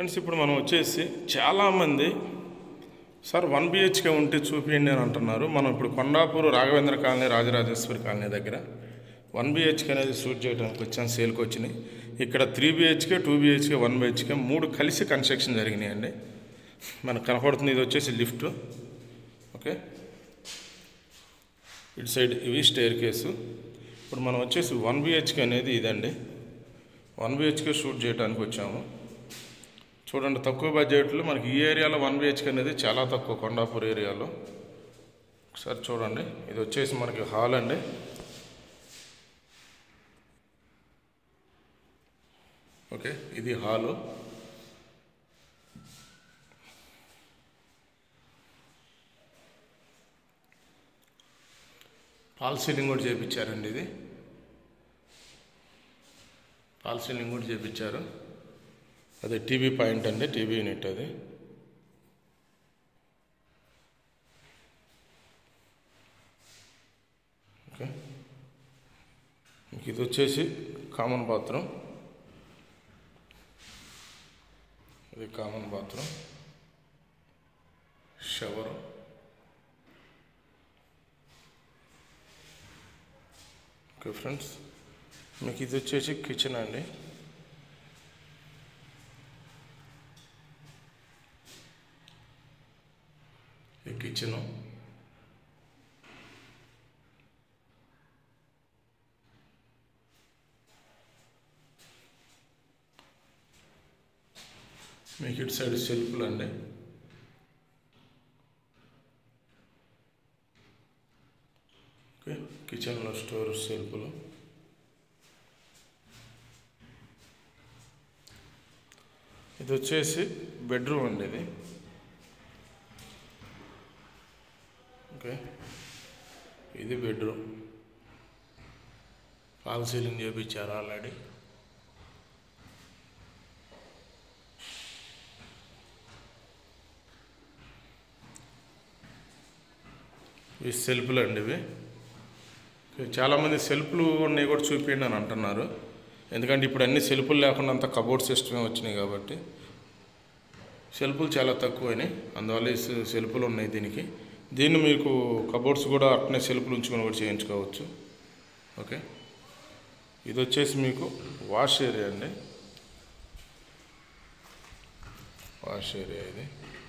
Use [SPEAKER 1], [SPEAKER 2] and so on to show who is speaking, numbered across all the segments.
[SPEAKER 1] friends ఇప్పుడు మనం వచ్చేసి చాలామంది సార్ వన్ బిహెచ్కే ఉంటే చూపించండి అని అంటున్నారు మనం ఇప్పుడు కొండాపూర్ రాఘవేంద్ర కాలనీ రాజరాజేశ్వరి కాలనీ దగ్గర వన్ బిహెచ్కే అనేది షూట్ చేయడానికి వచ్చాం సేల్కి వచ్చినాయి ఇక్కడ three BHK two BHK one BHK మూడు కలిసి కన్స్ట్రక్షన్ జరిగినాయండి మనకు కనపడుతుంది ఇది వచ్చేసి లిఫ్ట్ ఓకే ఇటు సైడ్ ఇవి స్టేర్ కేసు ఇప్పుడు మనం వచ్చేసి వన్ బిహెచ్కే అనేది ఇదండి వన్ బిహెచ్కే షూట్ చేయడానికి వచ్చాము చూడండి తక్కువ బడ్జెట్లో మనకి ఈ ఏరియాలో వన్ బిహెచ్కే అనేది చాలా తక్కువ కొండాపూర్ ఏరియాలో ఒకసారి చూడండి ఇది వచ్చేసి మనకి హాల్ అండి ఓకే ఇది హాలు ఫాల్ సీలింగ్ కూడా చేయించారండి ఇది ఫాల్ సీలింగ్ కూడా చేయించారు అదే టీవీ పాయింట్ అండి టీవీ యూనిట్ అది ఓకే ఇంక ఇది వచ్చేసి కామన్ బాత్రూమ్ ఇది common bathroom shower okay friends మీకు ఇది వచ్చేసి కిచెన్ అండి ఈ కిచెను మీకు ఇటు సైడ్ సెల్ఫ్లు అండి ఓకే కిచెన్లో స్టోర్ సెల్ఫ్లు ఇది వచ్చేసి బెడ్రూమ్ అండి ఇది ఓకే ఇది బెడ్రూమ్ ఫాల్ సీలింగ్ చేయించారు ఆల్రెడీ ఇవి సెల్ఫ్లు అండి ఇవి ఓకే, చాలామంది సెల్ఫ్లు ఉన్నాయి కూడా చూపించండి అని అంటున్నారు ఎందుకంటే ఇప్పుడు అన్ని సెల్ఫ్లు లేకుండా అంత కబోర్డ్ సిస్టమే వచ్చినాయి కాబట్టి సెల్ఫ్లు చాలా తక్కువైనాయి అందువల్ల ఈ సె- సెల్ఫ్లు ఉన్నాయి దీనికి దీన్ని మీకు కబోర్డ్స్ కూడా అట్నే సెల్ఫ్లు ఉంచుకొని కూడా చేయించుకోవచ్చు ఓకే ఇది వచ్చేసి మీకు వాష్ ఏరియా అండి వాష్ ఏరియా ఇది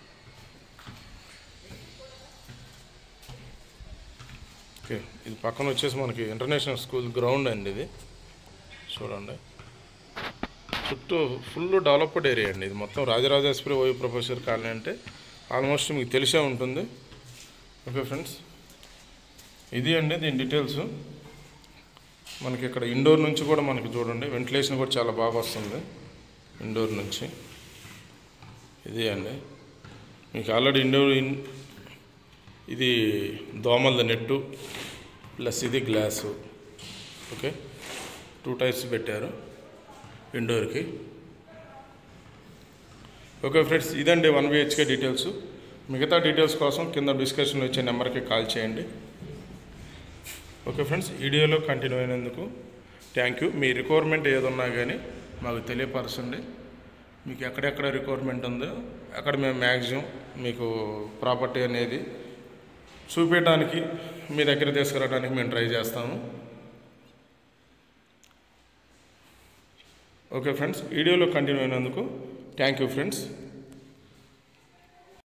[SPEAKER 1] ఓకే ఇది పక్కన వచ్చేసి మనకి ఇంటర్నేషనల్ స్కూల్ గ్రౌండ్ అండి ఇది చూడండి చుట్టూ ఫుల్ డెవలప్డ్ ఏరియా అండి ఇది మొత్తం రాజరాజేశ్వరి ఓయూ ప్రొఫెసర్ కాలనీ అంటే ఆల్మోస్ట్ మీకు తెలిసే ఉంటుంది ఓకే ఫ్రెండ్స్ ఇది అండి దీని డీటెయిల్స్ మనకి ఇక్కడ ఇండోర్ నుంచి కూడా మనకి చూడండి వెంటిలేషన్ కూడా చాలా బాగా వస్తుంది ఇండోర్ నుంచి ఇది అండి మీకు ఆల్రెడీ ఇండోర్ ఇన్ ఇది దోమల నెట్టు ప్లస్ ఇది గ్లాసు ఓకే టూ టైప్స్ పెట్టారు ఇండోర్కి ఓకే ఫ్రెండ్స్ ఇదండి వన్ బిహెచ్కే డీటెయిల్స్ మిగతా డీటెయిల్స్ కోసం కింద డిస్కషన్లో వచ్చే నెంబర్కి కాల్ చేయండి ఓకే ఫ్రెండ్స్ వీడియోలో కంటిన్యూ అయినందుకు థ్యాంక్ యూ మీ రిక్వైర్మెంట్ ఏదున్నా కానీ మాకు తెలియపరచండి మీకు ఎక్కడెక్కడ రిక్వైర్మెంట్ ఉందో అక్కడ మేము మ్యాక్సిమం మీకు ప్రాపర్టీ అనేది చూపించడానికి మీ దగ్గర తీసుకురావడానికి మేము ట్రై చేస్తాము ఓకే ఫ్రెండ్స్ వీడియోలో కంటిన్యూ అయినందుకు థ్యాంక్ యూ ఫ్రెండ్స్